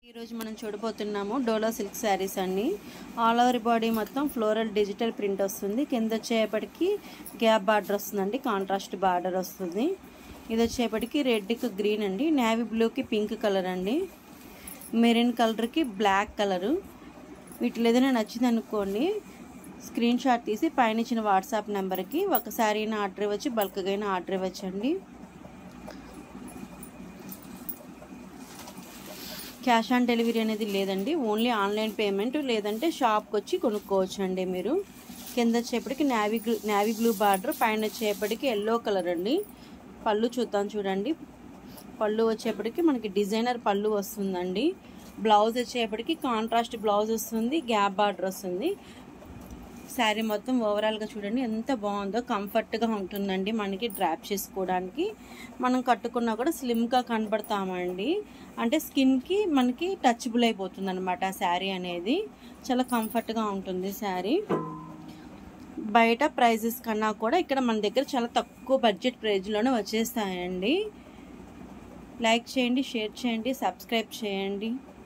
ఈరోజు మనం చూడబోతున్నాము డోలా సిల్క్ శారీస్ అండి ఆల్ ఓవర్ బాడీ మొత్తం ఫ్లోరల్ డిజిటల్ ప్రింట్ వస్తుంది కింద వచ్చేపటికి గ్యాప్ బార్డర్ వస్తుందండి కాంట్రాస్ట్ బార్డర్ వస్తుంది ఇది వచ్చేపటికి రెడ్కి గ్రీన్ అండి నేవీ బ్లూకి పింక్ కలర్ అండి మెరూన్ కలర్కి బ్లాక్ కలరు వీటిలో ఏదైనా నచ్చింది అనుకోండి స్క్రీన్ షాట్ తీసి పైన ఇచ్చిన వాట్సాప్ నెంబర్కి ఒక శారీ అయినా ఆర్డర్ ఇవ్వచ్చు బల్క్గా అయినా ఆర్డర్ ఇవ్వచ్చండి క్యాష్ ఆన్ డెలివరీ అనేది లేదండి ఓన్లీ ఆన్లైన్ పేమెంట్ లేదంటే షాప్కి వచ్చి కొనుక్కోవచ్చు అండి మీరు కింద వచ్చేపటికి navy blue navy blue border పైన వచ్చేపటికి ఎల్లో కలర్ అండి పళ్ళు చూద్దాం చూడండి పళ్ళు వచ్చేపటికి మనకి డిజైనర్ పళ్ళు వస్తుందండి బ్లౌజ్ వచ్చేపటికి కాంట్రాస్ట్ బ్లౌజ్ వస్తుంది గ్యాప్ బార్డర్ వస్తుంది శారీ మొత్తం ఓవరాల్గా చూడండి ఎంత బాగుందో కంఫర్ట్గా ఉంటుందండి మనకి డ్రాప్ చేసుకోవడానికి మనం కట్టుకున్నా కూడా స్లిమ్గా కనబడతామండి అంటే స్కిన్కి మనకి టచబుల్ అయిపోతుంది అనమాట శారీ అనేది చాలా కంఫర్ట్గా ఉంటుంది శారీ బయట ప్రైజెస్ కన్నా కూడా ఇక్కడ మన దగ్గర చాలా తక్కువ బడ్జెట్ ప్రైజ్లోనే వచ్చేస్తాయండి లైక్ చేయండి షేర్ చేయండి సబ్స్క్రైబ్ చేయండి